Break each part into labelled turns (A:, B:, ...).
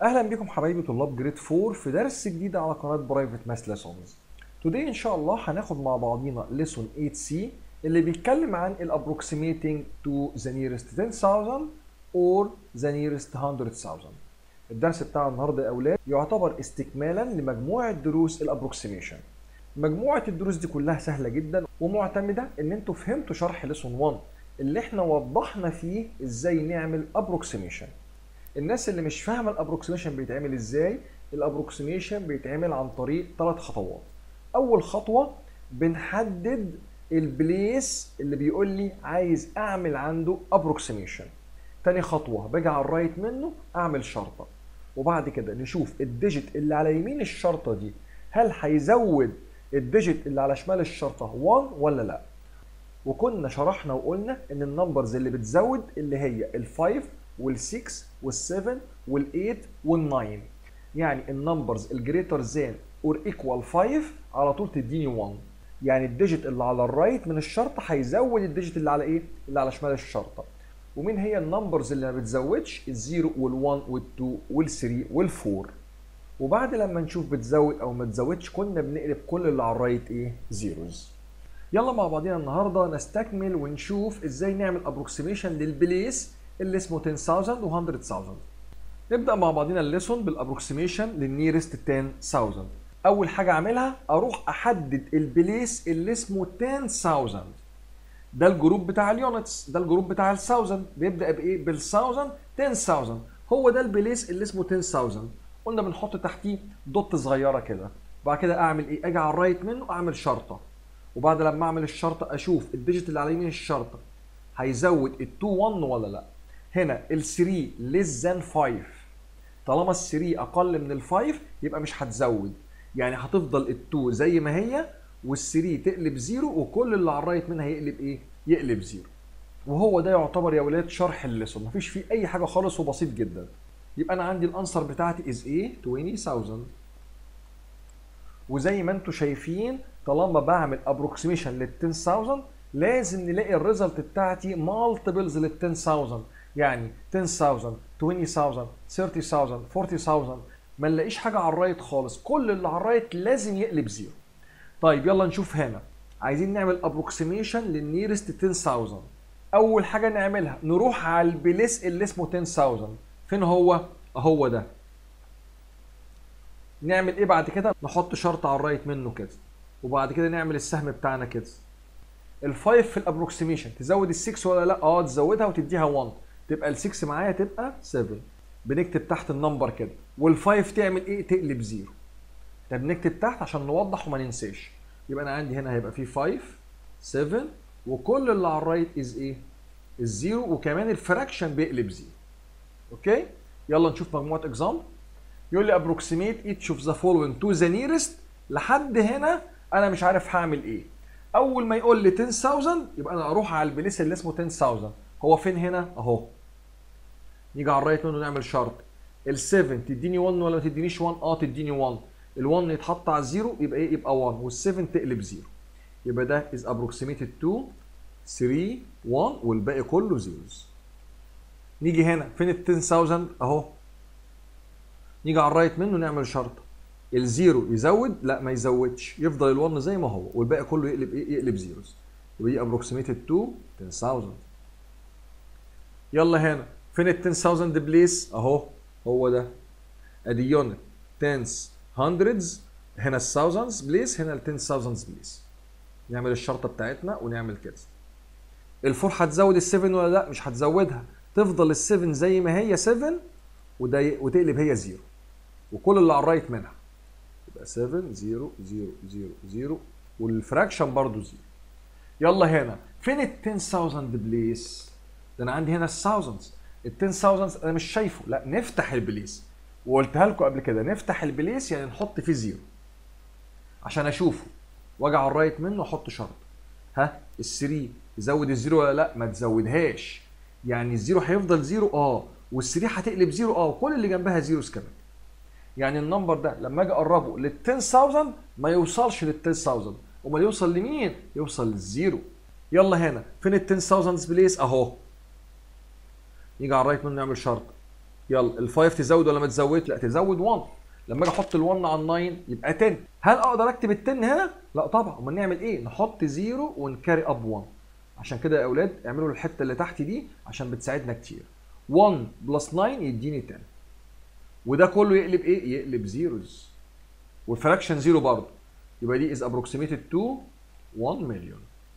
A: اهلا بكم حبايبي طلاب جريد 4 في درس جديد على قناه برايفت ماس ليسونز توداي ان شاء الله هناخد مع بعضينا ليسون 8 سي اللي بيتكلم عن الابروكسيميتنج تو ذا نيرست 10000 اور ذا نيرست 100000 الدرس بتاع النهارده يا اولاد يعتبر استكمالا لمجموعه دروس الابروكسيميشن مجموعه الدروس دي كلها سهله جدا ومعتمده ان انتوا فهمتوا شرح ليسون 1 اللي احنا وضحنا فيه ازاي نعمل ابروكسيميشن الناس اللي مش فاهمه الابروكسيميشن بيتعمل ازاي الابروكسيميشن بيتعمل عن طريق ثلاث خطوات اول خطوه بنحدد البليس اللي بيقول لي عايز اعمل عنده ابروكسيميشن تاني خطوه باجي على الرايت منه اعمل شرطه وبعد كده نشوف الديجيت اللي على يمين الشرطه دي هل هيزود الديجيت اللي على شمال الشرطه 1 ولا لا وكنا شرحنا وقلنا ان النمبرز اللي بتزود اللي هي ال5 وال6 وال7 وال8 وال9 يعني النمبرز الجريتر ذان اور ايكوال 5 على طول تديني 1 يعني الديجيت اللي على الرايت من الشرطه هيزود الديجيت اللي على ايه اللي على شمال الشرطه ومين هي النمبرز اللي ما بتزودش ال0 وال1 وال2 وال3 وال4 وبعد لما نشوف بتزود او ما تزودش كنا بنقلب كل اللي على الرايت ايه زيروز يلا مع بعضينا النهارده نستكمل ونشوف ازاي نعمل ابروكسيميشن للبليس اللي اسمه 10000 و 100000 نبدا مع بعضينا الليسون بالابروكسيميشن للنيرست 10000 اول حاجه اعملها اروح احدد البليس اللي اسمه 10000 ده الجروب بتاع اليونتس ده الجروب بتاع ال1000 بيبدا بايه بال1000 10000 هو ده البليس اللي اسمه 10000 قلنا بنحط تحتيه دوت صغيره كده بعد كده اعمل ايه اجي على الرايت منه اعمل شرطه وبعد لما اعمل الشرطه اشوف الديجيت اللي على يمين الشرطه هيزود ال 2 1 ولا لا هنا ال 3 less than 5 طالما ال 3 اقل من ال 5 يبقى مش هتزود يعني هتفضل ال 2 زي ما هي وال 3 تقلب زيرو وكل اللي على الرايت منها يقلب ايه يقلب زيرو وهو ده يعتبر يا ولاد شرح الليسون مفيش فيه اي حاجه خالص وبسيط جدا يبقى انا عندي الانسر بتاعتي از ايه 20000 وزي ما انتم شايفين طالما بعمل ابروكسيميشن لل 10000 لازم نلاقي الريزلت بتاعتي مالتيبلز لل 10000 يعني 10000 20000 30000 40000 ما نلاقيش حاجه على الرايت خالص كل اللي على الرايت لازم يقلب زيرو طيب يلا نشوف هنا عايزين نعمل ابروكسيميشن للنيرست 10000 اول حاجه نعملها نروح على البليس اللي اسمه 10000 فين هو اهو ده نعمل ايه بعد كده نحط شرط على الرايت منه كده وبعد كده نعمل السهم بتاعنا كده الفايف في الابروكسيميشن تزود ال6 ولا لا اه تزودها وتديها 1 تبقى ال6 معايا تبقى 7 بنكتب تحت النمبر كده وال5 تعمل ايه تقلب زيرو طب نكتب تحت عشان نوضح وما ننساش يبقى انا عندي هنا هيبقى في 5 7 وكل اللي على الرايت از ايه الزيرو وكمان الفراكشن بيقلب زيرو اوكي يلا نشوف مجموعه اكزام يقول لي approximate each of the following to the nearest لحد هنا انا مش عارف هعمل ايه اول ما يقول لي 10000 يبقى انا اروح على البليس اللي اسمه 10000 هو فين هنا اهو نيجي على الرايت منه نعمل شرط ال7 تديني 1 ولا ما تدينيش 1 اه تديني 1 ال1 يتحط على الزيرو يبقى ايه يبقى 1 وال7 تقلب زيرو يبقى ده is approximated to 3 1 والباقي كله زيروز نيجي هنا فين ال 10000 اهو نيجي على الرايت منه نعمل شرطه الزيرو يزود لا ما يزودش يفضل ال1 زي ما هو والباقي كله يقلب ايه يقلب زيروز يبقى دي ابروكسيميتد تو 10000 يلا هنا فين ال 10000 بليس اهو هو ده ادي يونت تنس هندردز هنا الثاوزندز بليس هنا ال 10000 بليس نعمل الشرطه بتاعتنا ونعمل كده الفور هتزود ال 7 ولا لا مش هتزودها تفضل ال 7 زي ما هي 7 وده وتقلب هي زيرو وكل اللي على الرايت منها يبقى 7 0 0 0 0 والفراكشن برضو زيرو يلا هنا فين ال 10000 بليس ده انا عندي هنا الثاوزندز ال 10000 انا مش شايفه لا نفتح البليس وقلتها لكم قبل كده نفتح البليس يعني نحط فيه زيرو عشان اشوفه واجي على الرايت منه احط شرط ها ال 3 تزود الزيرو ولا لا ما تزودهاش يعني الزيرو هيفضل زيرو اه وال3 هتقلب زيرو اه وكل اللي جنبها زيروز كمان يعني النمبر ده لما اجي اقربه لل 10000 ما يوصلش لل 10000 امال يوصل لمين؟ يوصل للزيرو يلا هنا فين ال 10000 بليس اهو يجي على الرايت منه يعمل شرط يلا ال 5 تزود ولا ما تزودش لا تزود 1 لما اجي احط ال 1 على ال 9 يبقى 10 هل اقدر اكتب ال 10 هنا لا طبعا امال نعمل ايه نحط 0 ونكاري اب 1 عشان كده يا اولاد اعملوا الحته اللي تحت دي عشان بتساعدنا كتير 1 بلس 9 يديني 10 وده كله يقلب ايه يقلب زيروز والفراكشن زيرو برضه يبقى دي از ابروكسيميتد تو 1 مليون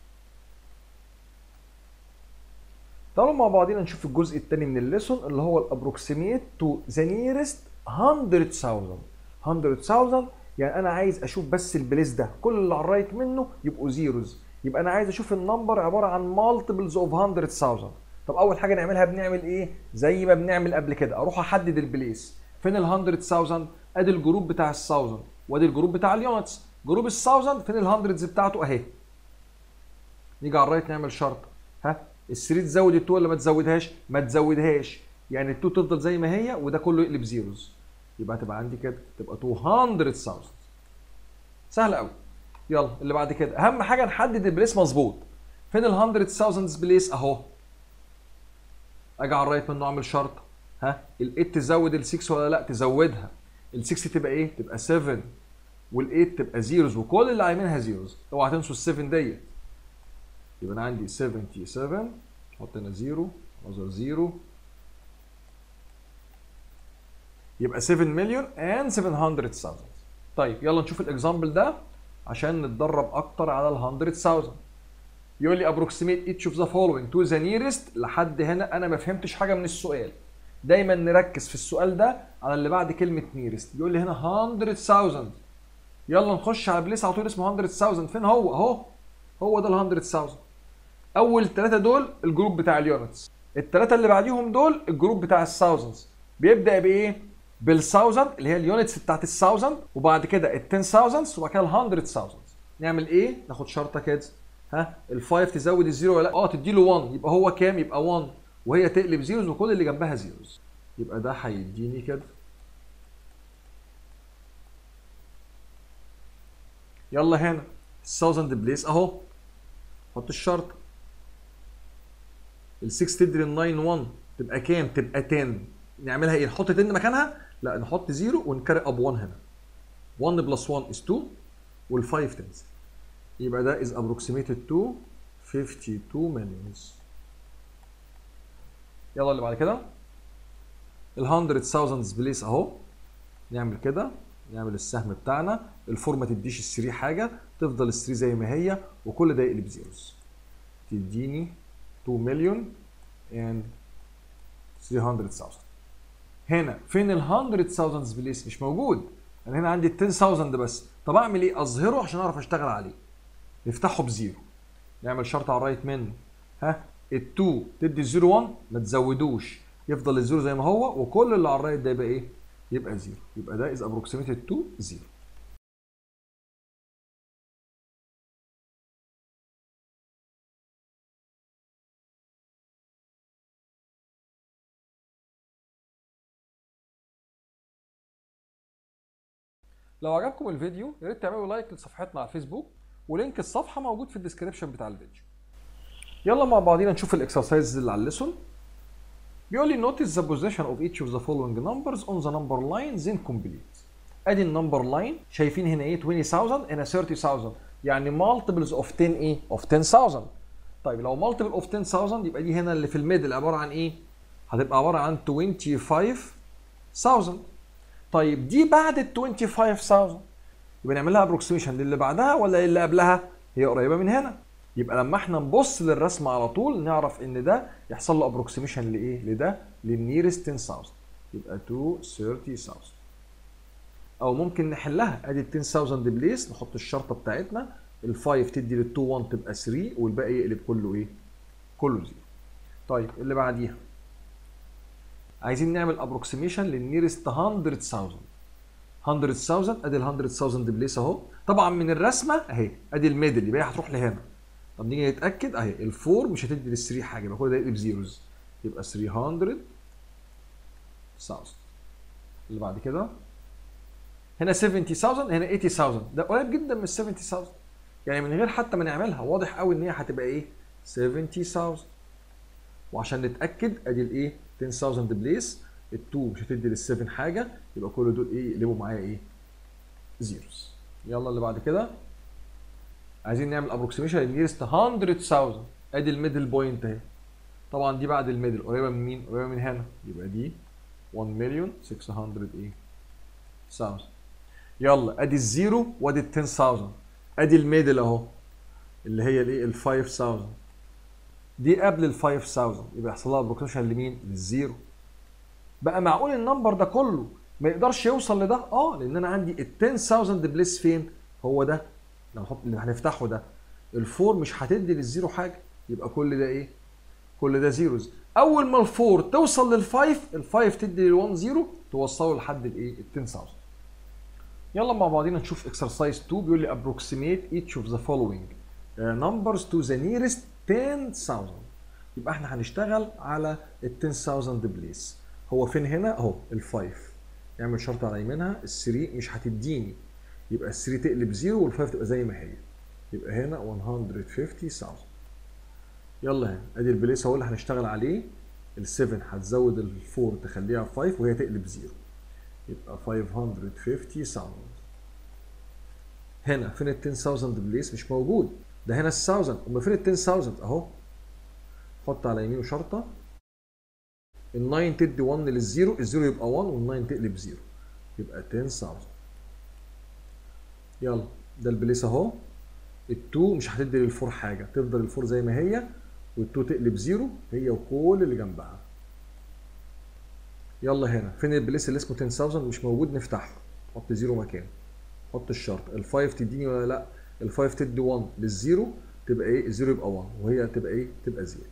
A: تعالوا مع بعضينا نشوف الجزء الثاني من الليسون اللي هو الابروكسيميت تو ذا نيرست 100000 100000 يعني انا عايز اشوف بس البليس ده كل اللي على الرايت منه يبقوا زيروز يبقى انا عايز اشوف النمبر عباره عن مالتيبلز اوف 100000 طب اول حاجه نعملها بنعمل ايه زي ما بنعمل قبل كده اروح احدد البليس فين ال 100000 ادي الجروب بتاع ال 1000 وادي الجروب بتاع اليونتس جروب ال 1000 فين ال 100 بتاعته اهي نيجي على الرايت نعمل شرط ها ال 3 تزود ال 2 ولا ما تزودهاش ما تزودهاش يعني ال 2 تفضل زي ما هي وده كله يقلب زيروز يبقى هتبقى عندي كده تبقى 200000 سهل قوي يلا اللي بعد كده اهم حاجه نحدد البليس مظبوط فين ال 100000 بليس اهو اجي على الرايت منه اعمل شرط ها ال 8 تزود ال 6 ولا لا تزودها ال 6 تبقى ايه تبقى 7 وال 8 تبقى زيروز وكل اللي عايمينها زيروز اوعى تنسوا ال 7 ديت يبقى انا عندي 77 احط هنا 0 اظهر 0 يبقى 7 مليون and 700,000 طيب يلا نشوف الاكزامبل ده عشان نتدرب اكتر على ال 100,000 يقول لي approximate each of the following to the nearest لحد هنا انا ما فهمتش حاجه من السؤال دايما نركز في السؤال ده على اللي بعد كلمه nearest بيقول لي هنا 100,000 يلا نخش على بليس على طول اسمه 100,000 فين هو اهو هو ده ال 100,000 اول ثلاثه دول الجروب بتاع اليونتس الثلاثه اللي بعديهم دول الجروب بتاع الثاوزندز بيبدا بايه بالثاوزند اللي هي اليونتس بتاعت الثاوزند وبعد كده ال 10000 وبعد كده ال 100000 نعمل ايه ناخد شرطه كده ها ال5 تزود الزيرو ولا لا اه تدي له 1 يبقى هو كام يبقى 1 وهي تقلب زيروز وكل اللي جنبها زيروز يبقى ده هيديني كده يلا هنا 1000 بليس اهو حط الشرط ال 6 تدري ال 9 1 تبقى كام؟ تبقى 10 نعملها ايه؟ نحط 10 مكانها؟ لا نحط 0 ونكرر اب 1 هنا 1 بلس 1 is 2 وال 5 تنزل يبقى ده is approximated to 52 millions يلا اللي بعد كده ال 100,000 بليس اهو نعمل كده نعمل السهم بتاعنا الفور ما تديش ال 3 حاجه تفضل ال 3 زي ما هي وكل ده يقلب زيروز تديني 2 مليون and 300,000 هنا فين ال 100,000 بليس مش موجود انا هنا عندي 10,000 بس طب اعمل ايه اظهره عشان اعرف اشتغل عليه نفتحه بزيرو نعمل شرط على الرايت منه ها ال2 تدي الزيرو 1 ما تزودوش يفضل الزيرو زي ما هو وكل اللي على الرايت ده يبقى ايه يبقى زيرو يبقى ده از ابروكسيميتد تو زيرو لو عجبكم الفيديو يا ريت تعملوا لايك لصفحتنا على الفيسبوك ولينك الصفحه موجود في الديسكربشن بتاع الفيديو يلا مع بعضينا نشوف الاكسرسايز اللي على الليسون بيقول لي notice the position of each of the following numbers on the number line then complete ادي النمبر لاين شايفين هنا ايه 20000 هنا 30000 يعني multiples of 10 ايه of 10000 طيب لو multiple of 10000 يبقى دي هنا اللي في الميدل عباره عن ايه هتبقى عباره عن 25000 طيب دي بعد ال 25000 يبقى نعمل لها ابروكسيميشن للي بعدها ولا اللي قبلها هي قريبه من هنا يبقى لما احنا نبص للرسم على طول نعرف ان ده يحصل له ابروكسيميشن لايه لده للنيرست 10000 يبقى 230000 او ممكن نحلها ادي ال 10000 بليس نحط الشرطه بتاعتنا ال5 تدي لل 2 1 تبقى 3 والباقي يقلب كله ايه كله زيرو طيب اللي بعديها عايزين نعمل ابروكسيميشن للنيرست 100000 100000 ادي ال 100000 بليس اهو طبعا من الرسمه اهي ادي الميدل يبقى هي هتروح لهنا طب نيجي نتاكد اهي الفور مش هتدي لل 3 حاجه يبقى كل ده يقلب زيروز يبقى 300000 اللي بعد كده هنا 70000 هنا 80000 ده قريب جدا من 70000 يعني من غير حتى ما نعملها واضح قوي ان هي هتبقى ايه 70000 وعشان نتاكد ادي الايه 10000 بليس ال2 مش هتدي لل7 حاجه يبقى كل دول ايه يقلبوا معايا ايه زيروز يلا اللي بعد كده عايزين نعمل ابروكسيميشن للنيرست 100000 ادي الميدل بوينت اهي طبعا دي بعد الميدل قريبه من مين قريبه من هنا يبقى دي 1 مليون 600 ايه 1000 يلا ادي الزيرو وادي ال 10000 ادي الميدل اهو اللي هي الايه ال 5000 دي قبل ال 5000 يبقى يحصل لها ابروكسيميشن لمين للزيرو بقى معقول النمبر ده كله ما يقدرش يوصل لده اه لان انا عندي ال 10000 بليس فين هو ده اللي هنحط اللي هنفتحه ده الفور مش هتدي للزيرو حاجه يبقى كل ده ايه كل ده زيروز اول ما الفور توصل للفايف الفايف تدي لل1 زيرو توصله لحد الايه ال 10000 يلا مع بعضينا نشوف اكسرسايز 2 بيقول لي approximate each of the following uh, numbers to the nearest 10000 يبقى احنا هنشتغل على ال 10000 بليس هو فين هنا اهو الفايف يعمل شرط على يمينها ال 3 مش هتديني يبقى ال 3 تقلب زيرو وال5 تبقى زي ما هي يبقى هنا 150000 يلا هنا ادي البليس اهو اللي هنشتغل عليه ال7 هتزود ال4 تخليها 5 وهي تقلب زيرو يبقى 550000 هنا فين ال 10000 بليس مش موجود ده هنا ال 1000 امال فين ال 10000 اهو حط على يمينه شرطه ال 9 تدي 1 للزيرو الزيرو يبقى 1 وال 9 تقلب زيرو يبقى 10000 يلا ده البليس اهو ال2 مش هتدي للفور حاجه تفضل الفور زي ما هي وال2 تقلب زيرو هي وكل اللي جنبها يلا هنا فين البليس اللي اسمه 10000 مش موجود نفتحه حط زيرو مكانه حط الشرط ال5 تديني ولا لا ال5 تدي 1 للزيرو تبقى ايه الزيرو يبقى 1 وهي تبقى ايه تبقى زيرو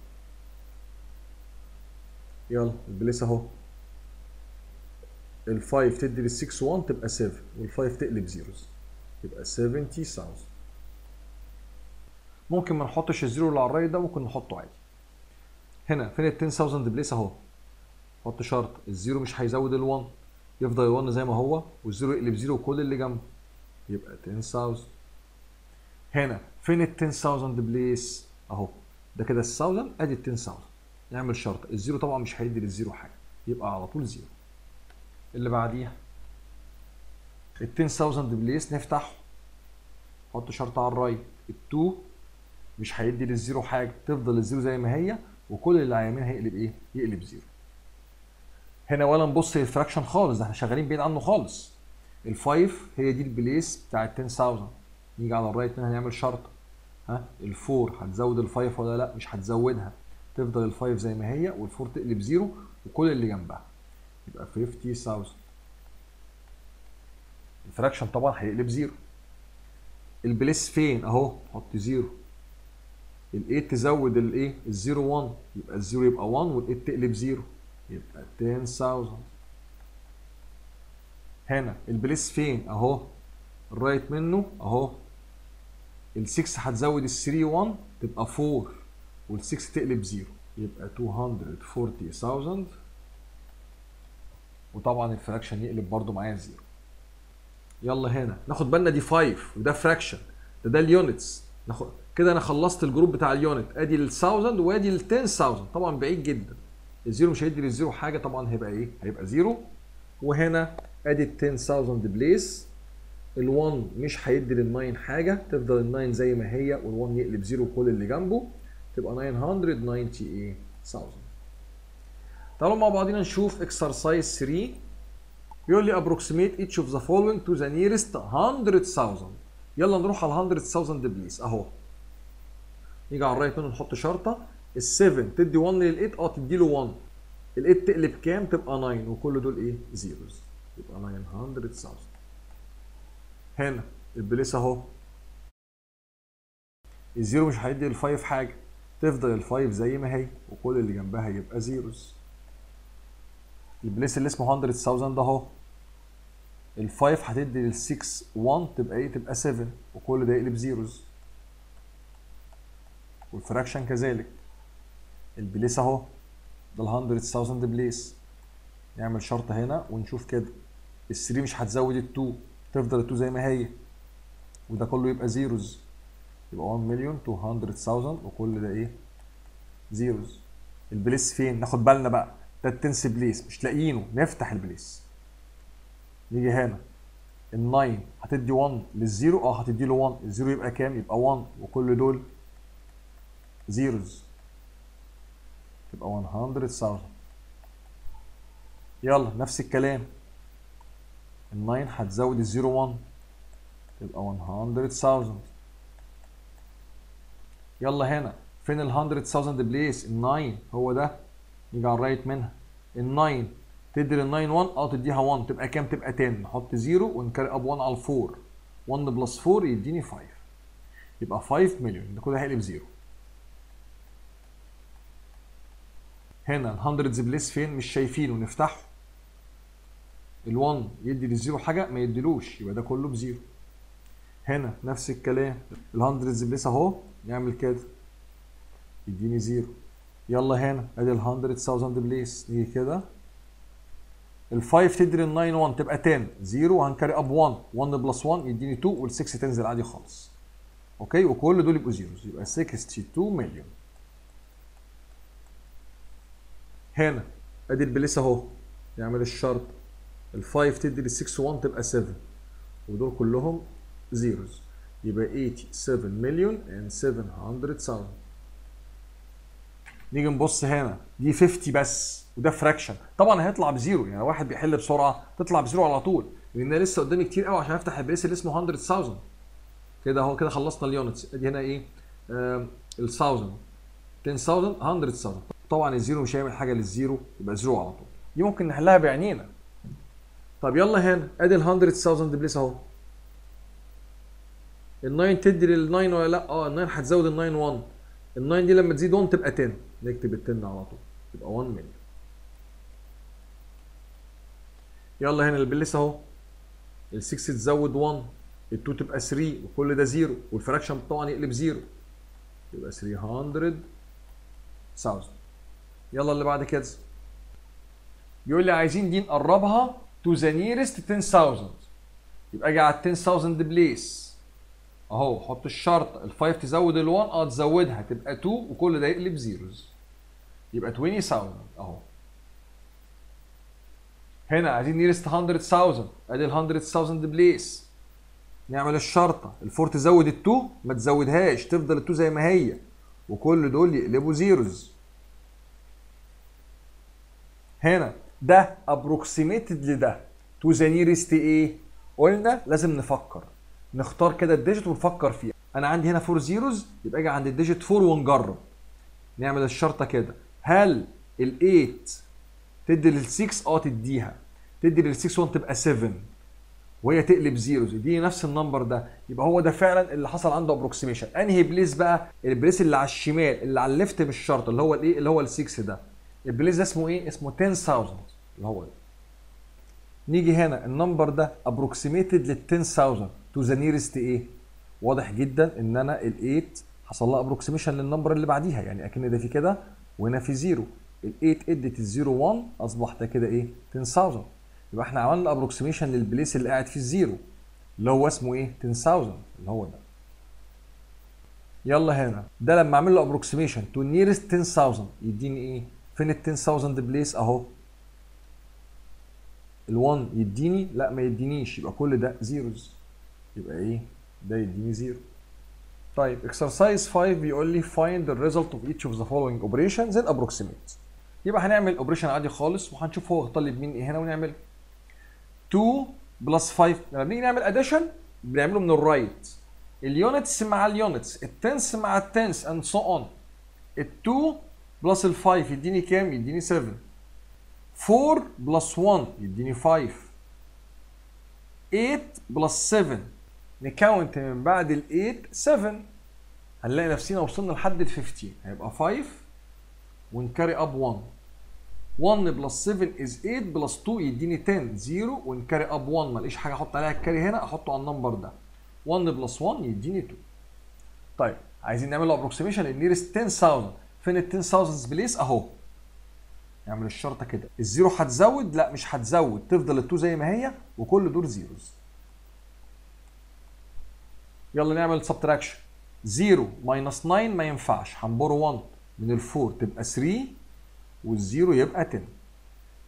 A: يلا البليس اهو ال5 تدي لل6 1 تبقى 7 وال5 تقلب زيروز يبقى 70000 ممكن ما نحطش الزيرو اللي على الرايت ده ممكن نحطه عادي هنا فين ال 10000 بليس اهو حط شرط الزيرو مش هيزود ال1 يفضل ال1 زي ما هو والزيرو يقلب زيرو وكل اللي جنبه يبقى 10000 هنا فين ال 10000 بليس اهو ده كده ال 1000 ادي ال 10000 نعمل شرط الزيرو طبعا مش هيدي للزيرو حاجه يبقى على طول زيرو اللي بعديها ال 10000 بليس نفتحه حط شرط على الرايت ال2 مش هيدي للزيرو حاجه تفضل الزيرو زي ما هي وكل اللي على اليمين هيقلب ايه؟ يقلب زيرو. هنا ولا نبص للفراكشن خالص ده احنا شغالين بعيد عنه خالص. الفايف هي دي البليس بتاعت 10000 نيجي على الرايت هنا هنعمل شرط ها الفور هتزود الفايف ولا لا؟ مش هتزودها تفضل الفايف زي ما هي والفور تقلب زيرو وكل اللي جنبها يبقى 50000 الفراكشن طبعا هيقلب زيرو البليس فين اهو حط زيرو ال8 تزود الايه الزيرو 1 يبقى الزيرو يبقى 1 وال8 تقلب زيرو يبقى 10000 هنا البليس فين اهو الرايت منه اهو ال6 هتزود ال3 1 تبقى 4 وال6 تقلب زيرو يبقى 240000 وطبعا الفراكشن يقلب برده معايا زيرو يلا هنا ناخد بالنا دي 5 وده فراكشن ده ده اليونتس ناخد كده انا خلصت الجروب بتاع اليونت ادي ال 1000 وادي ال 10000 طبعا بعيد جدا الزيرو مش هيدي للزيرو حاجه طبعا هيبقى ايه هيبقى زيرو وهنا ادي ال 10000 بليس ال1 مش هيدي لل9 حاجه تفضل ال9 زي ما هي وال1 يقلب زيرو كل اللي جنبه تبقى 998000 تعالوا مع بعضينا نشوف اكسرسايز 3 بيقول لي approximate each of the following to the nearest 100000 يلا نروح على 100000 بليز اهو نيجي على الرايت منه نحط شرطه ال7 تدي 1 لل8 اه تدي له 1 ال8 تقلب كام تبقى 9 وكل دول ايه زيروز يبقى 900000 هنا البليس اهو الزيرو مش هيدي الفايف حاجه تفضل الفايف زي ما هي وكل اللي جنبها يبقى زيروز البليس اللي اسمه 100000 ده اهو الفايف هتدي لل6 1 تبقى ايه تبقى 7 وكل ده يقلب زيروز والفراكشن كذلك البليس اهو ده ال 100000 بليس نعمل شرطة هنا ونشوف كده ال 3 مش هتزود ال 2 تفضل ال 2 زي ما هي وده كله يبقى زيروز يبقى 1 مليون 200000 وكل ده ايه زيروز البليس فين ناخد بالنا بقى ده التنس بليس مش لاقيينه نفتح البليس نيجي هنا ال 9 هتدي 1 للزيرو اه هتدي له 1 الزيرو يبقى كام؟ يبقى 1 وكل دول زيروز تبقى 100000 يلا نفس الكلام ال 9 هتزود الزيرو 1 تبقى 100000 يلا هنا فين ال 100000 بليس ال 9 هو ده نيجي على الرايت منها ال 9 تدي لل 9 1 اه تديها 1 تبقى كام؟ تبقى 10 نحط 0 ونكري اب 1 على ال 4 1 بلس 4 يديني 5 يبقى 5 مليون ده كده هيقلب 0 هنا ال 100 بليس فين؟ مش شايفينه نفتحه ال 1 يدي للزيرو حاجه ما يديلوش يبقى ده كله بزيرو هنا نفس الكلام ال 100 بليس اهو نعمل كده يديني زيرو يلا هنا ادي ال 100000 بليس نيجي كده ال 5 تدي لل 9 1 تبقى 10 0 وهنكري اب 1 1 بلس 1 يديني 2 وال 6 تنزل عادي خالص اوكي وكل دول يبقوا زيروز يبقى 62 مليون هنا ادي البليس اهو يعمل الشرط ال 5 تدي لل 6 1 تبقى 7 ودول كلهم زيروز يبقى 87 مليون and 700,000 نيجي نبص هنا دي 50 بس وده فراكشن طبعا هيطلع بزيرو يعني واحد بيحل بسرعه تطلع بزيرو على طول لان لسه قدامي كتير قوي عشان افتح البريس اللي اسمه 100000 كده اهو كده خلصنا اليونتس ادي هنا ايه ال 1000 10000 100000 طبعا الزيرو مش هيعمل حاجه للزيرو يبقى زيرو على طول دي ممكن نحلها بعينينا طب يلا هنا ادي ال 100000 بليس اهو ال 9 تدي لل 9 ولا لا؟ اه ال 9 هتزود ال 9 1 ال 9 دي لما تزيد 1 تبقى 10 نكتب ال 10 على طول يبقى 1 مليون يلا هنا البليس اهو ال 6 تزود 1 ال 2 تبقى 3 وكل ده زيرو والفراكشن طبعا يقلب زيرو يبقى 300000 يلا اللي بعد كده يقول لي عايزين دي نقربها تو ذا نيرست 10000 يبقى اجي على ال 10000 بليس اهو حط الشرط ال 5 تزود ال 1 اه تزودها تبقى 2 وكل ده يقلب زيروز يبقى 20000 اهو هنا عايزين نيرست 100000 ادي ال 100000 بليس نعمل الشرطه ال 4 تزود ال 2 ما تزودهاش تفضل ال 2 زي ما هي وكل دول يقلبوا زيروز هنا ده ابروكسيميتد لده تو ذا نيرست ايه قلنا لازم نفكر نختار كده الديجيت ونفكر فيه انا عندي هنا 4 زيروز يبقى اجي عند الديجيت 4 ونجرب نعمل الشرطه كده هل ال 8 تدي لل 6 اه تديها تدي لل 6 1 تبقى 7 وهي تقلب زيروز يديني نفس النمبر ده يبقى هو ده فعلا اللي حصل عنده ابروكسيميشن انهي بليس بقى البليس اللي على الشمال اللي على الليفت مش شرط اللي هو الايه اللي هو ال 6 ده البليس ده اسمه ايه اسمه 10000 اللي هو ده نيجي هنا النمبر ده ابروكسيميتد لل 10000 تو ذا نيرست ايه واضح جدا ان انا ال 8 حصل لها ابروكسيميشن للنمبر اللي بعديها يعني اكن ده في كده وهنا في زيرو ال 8 ادت الزيرو 1 اصبح ده كده ايه 10000 يبقى احنا عملنا ابروكسيميشن للبليس اللي قاعد فيه الزيرو اللي هو اسمه ايه 10000 اللي هو ده يلا هنا ده لما اعمل له ابروكسيميشن تو نيرست 10000 يديني ايه فين ال 10000 بليس اهو ال1 يديني لا ما يدينيش يبقى كل ده زيروز يبقى ايه ده يديني زيرو طيب exercise 5 بيقول لي find the result of each of the following operations and approximate يبقى هنعمل اوبريشن عادي خالص وهنشوف هو طالب مني ايه هنا ونعمل 2 بلس 5 لما بنيجي نعمل اديشن بنعمله من الرايت اليونتس مع اليونتس التنس مع التنس اند سو اون ال2 بلس ال5 يديني كام؟ يديني 7 4 بلس 1 يديني 5 8 بلس 7 نكاونت من بعد ال 8 7 هنلاقي نفسنا وصلنا لحد ال 15 هيبقى 5 ونكاري اب 1 1 بلس 7 از 8 بلس 2 يديني 10 0 ونكاري اب 1 ما الاقيش حاجه احط عليها الكاري هنا احطه على النمبر ده 1 بلس 1 يديني 2 طيب عايزين نعمل له ابروكسيميشن للنيرست 10000 فين ال 10000 بليس اهو نعمل الشرطه كده الزيرو هتزود لا مش هتزود تفضل ال2 زي ما هي وكل دول زيروز يلا نعمل سبتراكشن 0 ماينس 9 ما ينفعش هنبر 1 من ال 4 تبقى 3 والزيرو يبقى 10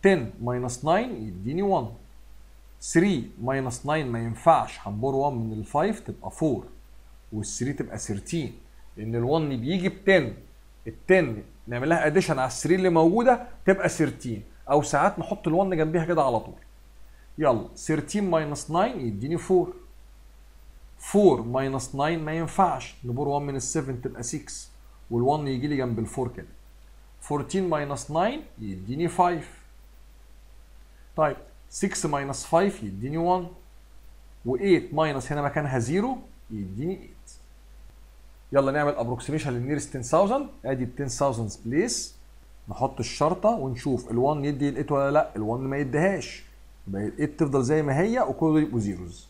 A: 10 ماينس 9 يديني 1 3 ماينس 9 ما ينفعش هنبور 1 من ال 5 تبقى 4 وال 3 تبقى 13 لان ال 1 بيجي ب 10 ال 10 نعمل لها اديشن على ال 3 اللي موجوده تبقى 13 او ساعات نحط ال 1 جنبيها كده على طول يلا 13 ماينس 9 يديني 4 4 ماينس 9 ما ينفعش نبور 1 من ال 7 تبقى 6 وال 1 يجي لي جنب ال 4 كده 14 ماينس 9 يديني 5 طيب 6 ماينس 5 يديني 1 و8 ماينس هنا مكانها 0 يديني 8 يلا نعمل ابروكسيميشن للنيرست 10000 ادي ال 10000 بليس نحط الشرطه ونشوف ال1 يدي ال8 ولا لا ال1 ما يديهاش يبقى ال8 تفضل زي ما هي وكل دول يبقوا زيروز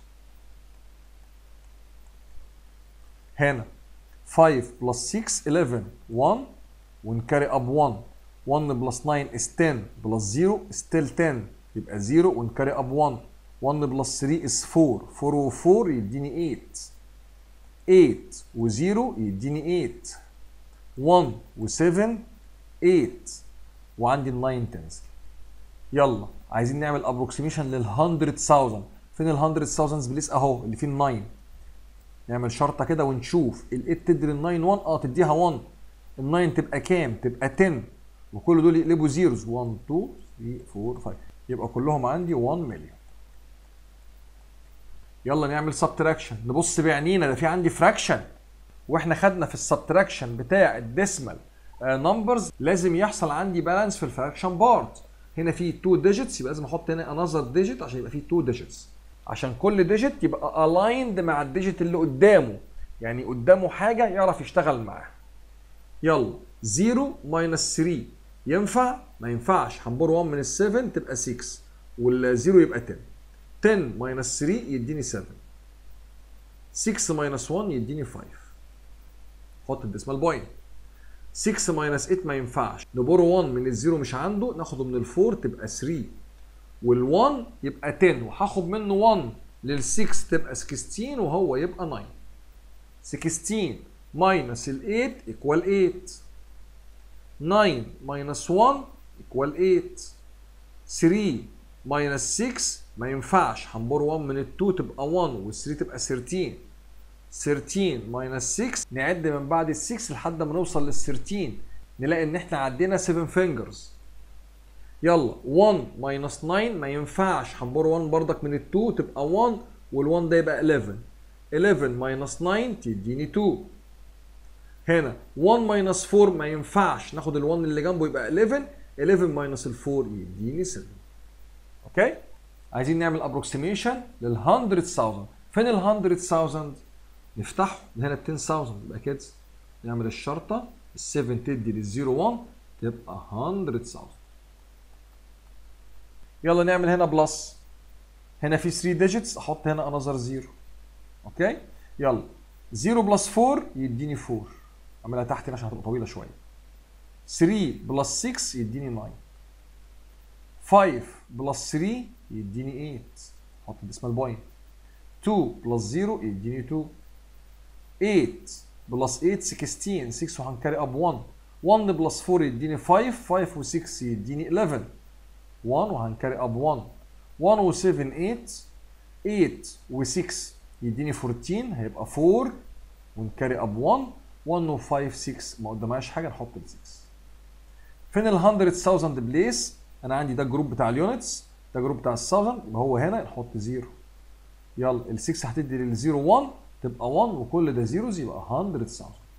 A: هنا 5 بلس 6 11 1 ونكاري اب 1 1 بلس 9 is 10 بلس 0 still 10 يبقى 0 ونكاري اب 1 1 بلس 3 is 4 4 و4 يديني 8 8 و0 يديني 8 1 و7 8 وعندي ال 9 تنزل يلا عايزين نعمل ابروكسيميشن لل 100000 فين ال 100000 بليس اهو اللي فيه ال 9 نعمل شرطه كده ونشوف ال 8 تدي ال 9 1 اه تديها 1 ال 9 تبقى كام؟ تبقى 10 وكل دول يقلبوا زيروز 1 2 3 4 5 يبقى كلهم عندي 1 مليون يلا نعمل سبتراكشن نبص بعينينا ده في عندي فراكشن واحنا خدنا في السبتراكشن بتاع الديسمال نمبرز لازم يحصل عندي بالانس في الفراكشن بارت هنا في 2 ديجيتس يبقى لازم احط هنا انذر ديجيت عشان يبقى في 2 ديجيتس عشان كل ديجيت يبقى الايند مع الديجيت اللي قدامه يعني قدامه حاجه يعرف يشتغل معاها يلا 0 ماينس 3 ينفع؟ ما ينفعش هنبور 1 من ال 7 تبقى 6 وال0 يبقى 10 10 ماينس 3 يديني 7 6 ماينس 1 يديني 5 حط الديسمال بوينت 6 ماينس 8 ما ينفعش نبور 1 من الزيرو مش عنده ناخده من ال4 تبقى 3 وال1 يبقى 10 وهاخد منه 1 لل6 تبقى 16 وهو يبقى 9 16 minus ال 8 equal 8 9 minus 1 equal 8 3 minus 6 ما ينفعش هنبور 1 من ال 2 تبقى 1 وال 3 تبقى 13 13 minus 6 نعد من بعد ال 6 لحد ما نوصل لل 13 نلاقي ان احنا عدينا 7 fingers يلا 1 minus 9 ما ينفعش هنبور 1 بردك من ال 2 تبقى 1 وال 1 ده يبقى 11 11 minus 9 تديني 2 هنا 1 ماينس 4 ما ينفعش ناخد ال1 اللي جنبه يبقى 11 11 ماينس ال 4 يديني 7 اوكي عايزين نعمل ابروكسيميشن لل 100000 فين ال 100000 نفتحه هنا ال 10000 يبقى كده نعمل الشرطه ال 7 تدي لل 01 تبقى 100000 يلا نعمل هنا بلس هنا في 3 ديجيتس احط هنا انذر 0 اوكي يلا 0 بلس 4 يديني 4 اعملها تحت هنا عشان هتبقى طويله شويه 3 بلس 6 يديني 9 5 بلس 3 يديني 8 حط الديسمال بوينت 2 بلس 0 يديني 2 8 بلس 8 16 6 وهنكاري اب 1 1 بلس 4 يديني 5 5 و6 يديني 11 1 وهنكاري اب 1 1 و7 8 8 و6 يديني 14 هيبقى 4 ونكاري اب 1 1 و 5 6 ما قدامهاش حاجه نحط ال 6 فين ال 100000 بليس انا عندي ده الجروب بتاع اليونتس ده الجروب بتاع ال 1000 يبقى هو هنا نحط 0 يلا ال 6 هتدي لل 0 1 تبقى 1 وكل ده زيروز يبقى 100000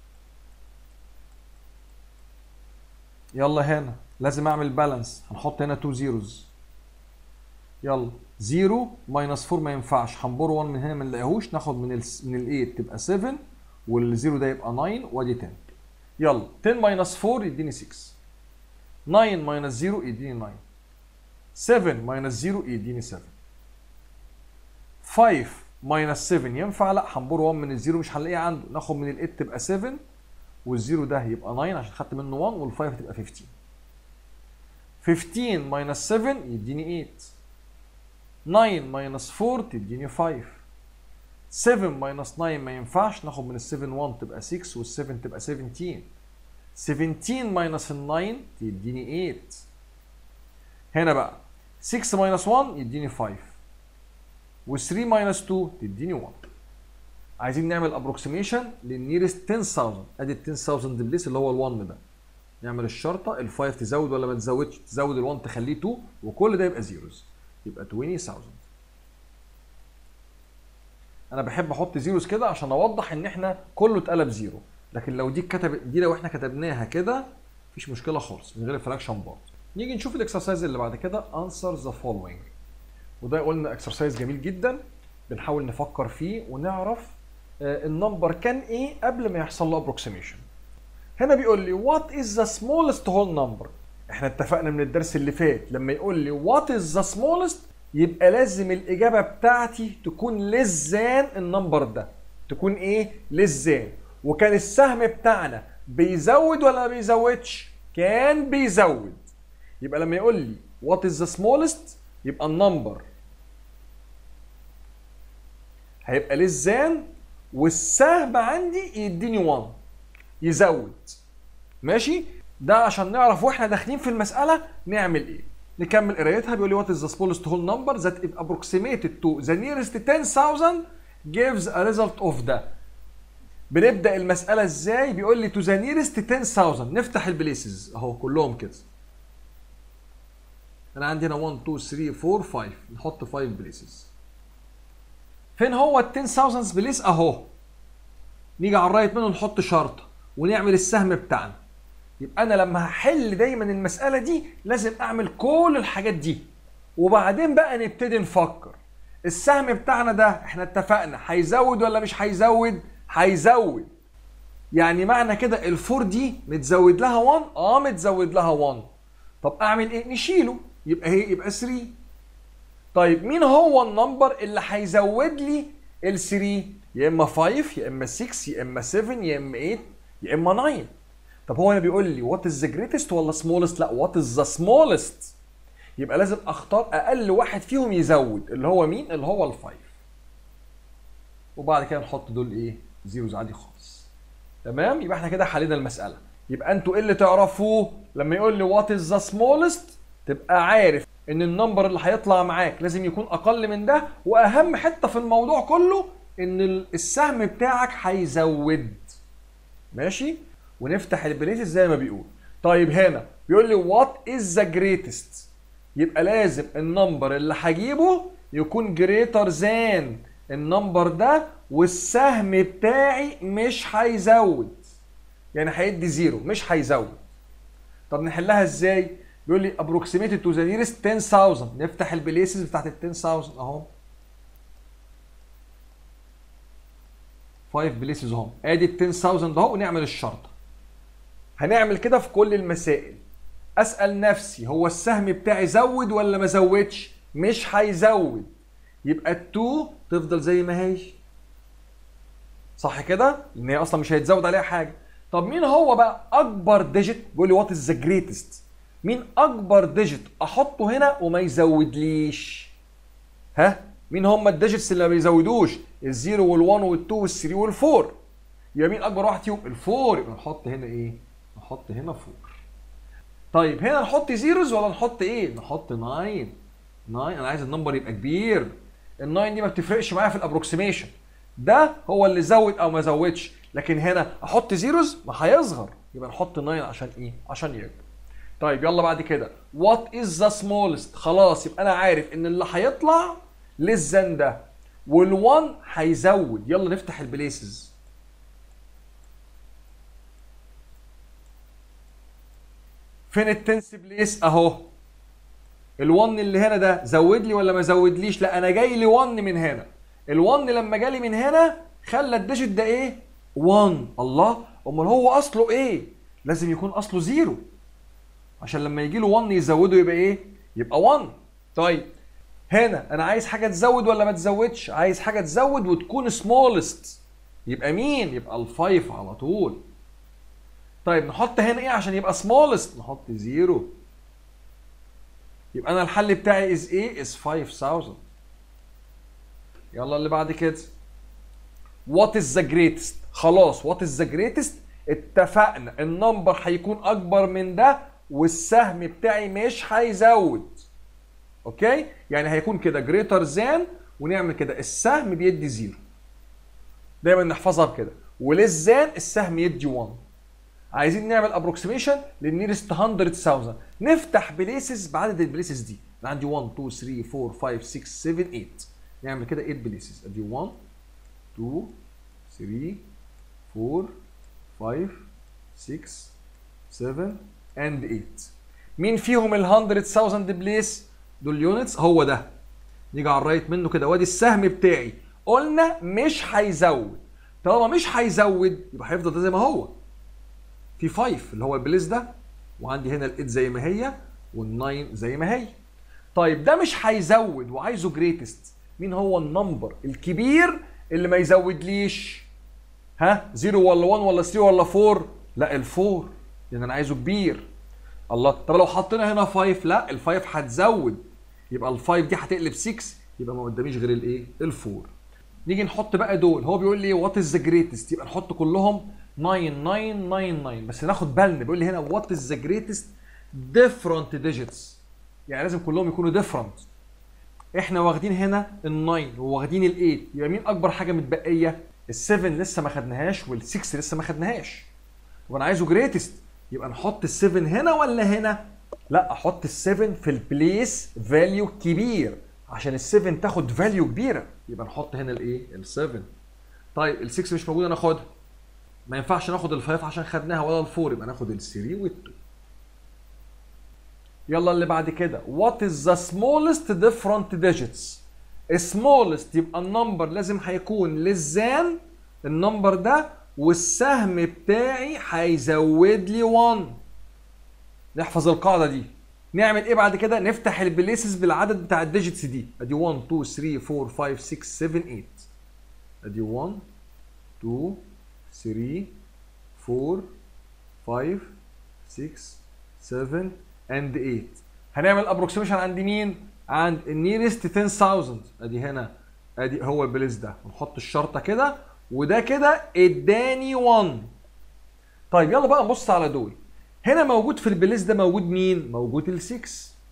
A: يلا هنا لازم اعمل بالانس هنحط هنا 2 زيروز يلا 0 ماينس 4 ما ينفعش هنبور 1 من هنا ما نلاقيهوش ناخد من ال من ال 8 تبقى 7 والزيرو ده يبقى 9 وادي 10 يلا 10 ماينس 4 يديني 6 9 ماينس 0 يديني 9 7 ماينس 0 يديني 7 5 ماينس 7 ينفع لا هنبور 1 من الزيرو مش هنلاقيه عنده ناخد من ال 8 تبقى 7 والزيرو ده يبقى 9 عشان خدت منه 1 وال5 هتبقى 15 15 ماينس 7 يديني 8 9 ماينس 4 تديني 5 7 ماينس 9 ما ينفعش ناخد من ال 7 1 تبقى 6 وال 7 تبقى 17 17 ماينس ال 9 تديني 8 هنا بقى 6 ماينس 1 يديني 5 و3 ماينس 2 تديني 1 عايزين نعمل ابروكسيميشن للنيرست 10000 ادي ال 10000 بليس اللي هو ال1 ده نعمل الشرطه ال5 تزود ولا ما تزودش تزود ال1 تخليه 2 وكل ده يبقى زيروز يبقى 20000 انا بحب احط زيروز كده عشان اوضح ان احنا كله اتقلب زيرو لكن لو دي اتكتبت دي لو احنا كتبناها كده مفيش مشكله خالص من غير الفراكشن بارت نيجي نشوف الاكسرسايز اللي بعد كده answer the following وده قلنا اكسرسايز جميل جدا بنحاول نفكر فيه ونعرف آه، النمبر كان ايه قبل ما يحصل له ابروكسيميشن هنا بيقول لي what is the smallest whole number احنا اتفقنا من الدرس اللي فات لما يقول لي what is the smallest يبقى لازم الاجابه بتاعتي تكون less than النمبر ده تكون ايه less than وكان السهم بتاعنا بيزود ولا ما بيزودش كان بيزود يبقى لما يقول لي what is the smallest يبقى النمبر هيبقى less than والسهم عندي يديني 1 يزود ماشي ده عشان نعرف واحنا داخلين في المساله نعمل ايه نكمل قرايتها بيقول لي what is the smallest whole number that if approximated to the nearest 10000 gives a result of ده بنبدا المساله ازاي بيقول لي to the nearest 10000 نفتح البليسز اهو كلهم كده انا عندي هنا 1 2 3 4 5 نحط 5 بليسز فين هو ال 10000 بليس اهو نيجي على الرايت منه نحط شرطه ونعمل السهم بتاعنا يبقى انا لما هحل دايما المساله دي لازم اعمل كل الحاجات دي وبعدين بقى نبتدي نفكر السهم بتاعنا ده احنا اتفقنا هيزود ولا مش هيزود هيزود يعني معنى كده الفور دي متزود لها 1 اه متزود لها 1 طب اعمل ايه نشيله يبقى هي يبقى 3 طيب مين هو النمبر اللي هيزود لي ال 3 يا اما 5 يا اما 6 يا اما 7 يا اما 8 يا اما 9 طب هو هنا بيقول لي وات از ذا جريتست ولا سمولست لا وات از ذا سمولست يبقى لازم اختار اقل واحد فيهم يزود اللي هو مين اللي هو ال5 وبعد كده نحط دول ايه زيروز عادي خالص تمام يبقى احنا كده حلينا المساله يبقى انتوا ايه اللي تعرفوه لما يقول لي وات از ذا سمولست تبقى عارف ان النمبر اللي هيطلع معاك لازم يكون اقل من ده واهم حته في الموضوع كله ان السهم بتاعك هيزود ماشي ونفتح البليسز زي ما بيقول طيب هنا بيقول لي وات از ذا جريتست يبقى لازم النمبر اللي هجيبه يكون جريتر ذان النمبر ده والسهم بتاعي مش هيزود يعني هيدي زيرو مش هيزود طب نحلها ازاي بيقول لي approximated to the nearest 10000 نفتح البليسز بتاعت ال 10000 اهو 5 بليسز اهو ادي ال 10000 اهو ونعمل الشرطه هنعمل كده في كل المسائل اسال نفسي هو السهم بتاعي زود ولا ما زودش مش هيزود يبقى ال2 تفضل زي ما هي صح كده لان هي اصلا مش هيتزود عليها حاجه طب مين هو بقى اكبر ديجيت بيقول لي وات از ذا جريتست مين اكبر ديجيت احطه هنا وما يزودليش ها مين هم الديجيتس اللي ما بيزودوش الزيرو والوان والتو والثري والفور يبقى مين اكبر واحد فيهم الفور يبقى نحط هنا ايه نحط هنا فور طيب هنا نحط زيروز ولا نحط ايه نحط 9 9 انا عايز النمبر يبقى كبير ال9 دي ما بتفرقش معايا في الابروكسيميشن ده هو اللي زود او ما زودش لكن هنا احط زيروز ما هيصغر يبقى نحط 9 عشان ايه عشان يكبر طيب يلا بعد كده وات از ذا سمولست خلاص يبقى انا عارف ان اللي هيطلع للزن ده وال1 هيزود يلا نفتح البليسز فين التنس بليس اهو ال1 اللي هنا ده زود لي ولا ما زودليش لا انا جاي لي 1 من هنا ال1 لما جالي من هنا خلى الديجيت ده ايه 1 الله امال هو اصله ايه لازم يكون اصله زيرو عشان لما يجي له 1 يزوده يبقى ايه يبقى 1 طيب هنا انا عايز حاجه تزود ولا ما تزودش عايز حاجه تزود وتكون سمولست يبقى مين يبقى الفايف على طول طيب نحط هنا ايه عشان يبقى سمولست نحط زيرو يبقى انا الحل بتاعي از ايه از 5000 يلا اللي بعد كده وات از ذا جريتست خلاص وات از ذا جريتست اتفقنا النمبر هيكون اكبر من ده والسهم بتاعي مش هيزود اوكي يعني هيكون كده جريتر ذان ونعمل كده السهم بيدي زيرو دايما نحفظها بكده وللزان السهم يدي 1 عايزين نعمل ابروكسيميشن للنيرست 100000 نفتح بليسز بعدد البليسز دي انا عندي 1 2 3 4 5 6 7 8 نعمل كده 8 بليسز ادي 1 2 3 4 5 6 7 and 8 مين فيهم ال 100000 بليس دول يونتس هو ده نيجي على الرايت منه كده وادي السهم بتاعي قلنا مش هيزود طالما مش هيزود يبقى هيفضل ده زي ما هو في 5 اللي هو البليس ده وعندي هنا ال8 زي ما هي وال9 زي ما هي طيب ده مش هيزود وعايزه جريتست مين هو النمبر الكبير اللي ما يزودليش ها 0 ولا 1 ولا 3 ولا 4 لا ال4 لان انا عايزه كبير الله طب لو حطينا هنا 5 لا ال5 هتزود يبقى ال5 دي هتقلب 6 يبقى ما قداميش غير الايه ال4 نيجي نحط بقى دول هو بيقول لي وات از ذا جريتست يبقى نحط كلهم 9999 بس ناخد بالنا بيقول لي هنا وات از ذا جريتست ديفرنت ديجيتس يعني لازم كلهم يكونوا ديفرنت احنا واخدين هنا ال9 وواخدين ال8 يبقى مين اكبر حاجه متبقيه ال7 لسه ما خدناهاش وال6 لسه ما خدناهاش طب انا عايزه جريتست يبقى نحط ال7 هنا ولا هنا لا احط ال7 في البليس فاليو كبير عشان ال7 تاخد فاليو كبيره يبقى نحط هنا الايه ال7 طيب ال6 مش موجوده ناخدها ما ينفعش ناخد ال5 عشان خدناها ولا ال4 يبقى ناخد ال3 وال2 يلا اللي بعد كده what is the smallest different digits smallest يبقى النمبر لازم هيكون للزان النمبر ده والسهم بتاعي هيزود لي 1 نحفظ القاعده دي نعمل ايه بعد كده نفتح البليسز بالعدد بتاع الديجيتس دي ادي 1 2 3 4 5 6 7 8 ادي 1 2 3 4 5 6 7 and 8 هنعمل ابروكسيميشن عند مين عند النيرست 10000 ادي هنا ادي هو البليس ده ونحط الشرطه كده وده كده اداني 1 طيب يلا بقى نبص على دول هنا موجود في البليس ده موجود مين موجود ال6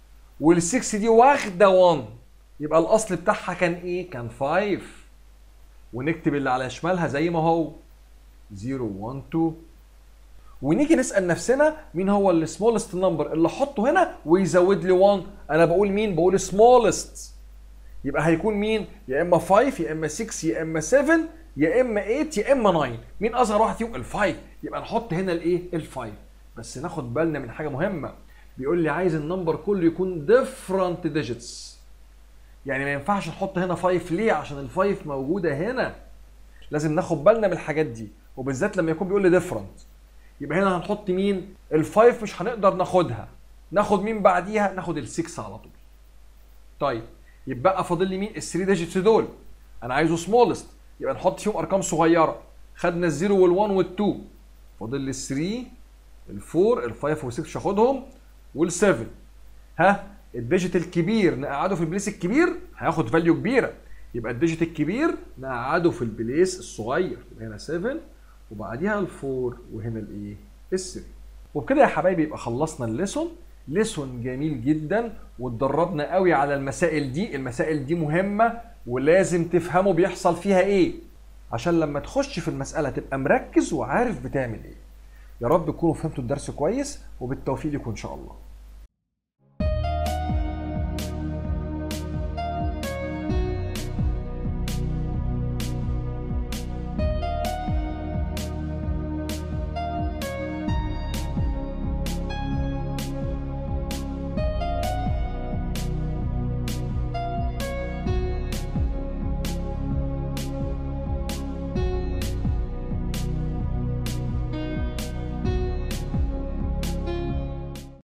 A: وال6 دي واخده 1 يبقى الاصل بتاعها كان ايه كان 5 ونكتب اللي على شمالها زي ما هو 0 1 2 ونيجي نسال نفسنا مين هو السمولست نمبر اللي احطه هنا ويزود لي 1 انا بقول مين بقول سمولست يبقى هيكون مين يا اما 5 يا اما 6 يا اما 7 يا اما 8 يا اما 9 مين اصغر واحد فيهم ال5 يبقى نحط هنا الايه ال5 بس ناخد بالنا من حاجه مهمه بيقول لي عايز النمبر كله يكون different digits يعني ما ينفعش نحط هنا 5 ليه عشان ال5 موجوده هنا لازم ناخد بالنا من الحاجات دي وبالذات لما يكون بيقول لي different يبقى هنا هنحط مين ال5 مش هنقدر ناخدها ناخد مين بعديها ناخد ال6 على طول طيب يبقى فاضل لي مين ال3 ديجيتس دول انا عايزه سمولست يبقى نحط فيهم ارقام صغيره خدنا ال0 وال1 وال2 فاضل لي ال3 ال4 ال5 وال6 مش هاخدهم وال7 ها الديجيت الكبير نقعده في البليس الكبير هياخد فاليو كبيره يبقى الديجيت الكبير نقعده في البليس الصغير يبقى هنا 7 وبعديها الفور وهنا الايه الثري وبكده يا حبايبي يبقى خلصنا الليسون ليسون جميل جدا واتدربنا قوي على المسائل دي المسائل دي مهمه ولازم تفهموا بيحصل فيها ايه عشان لما تخش في المساله تبقى مركز وعارف بتعمل ايه يا رب تكونوا فهمتوا الدرس كويس وبالتوفيق لكم ان شاء الله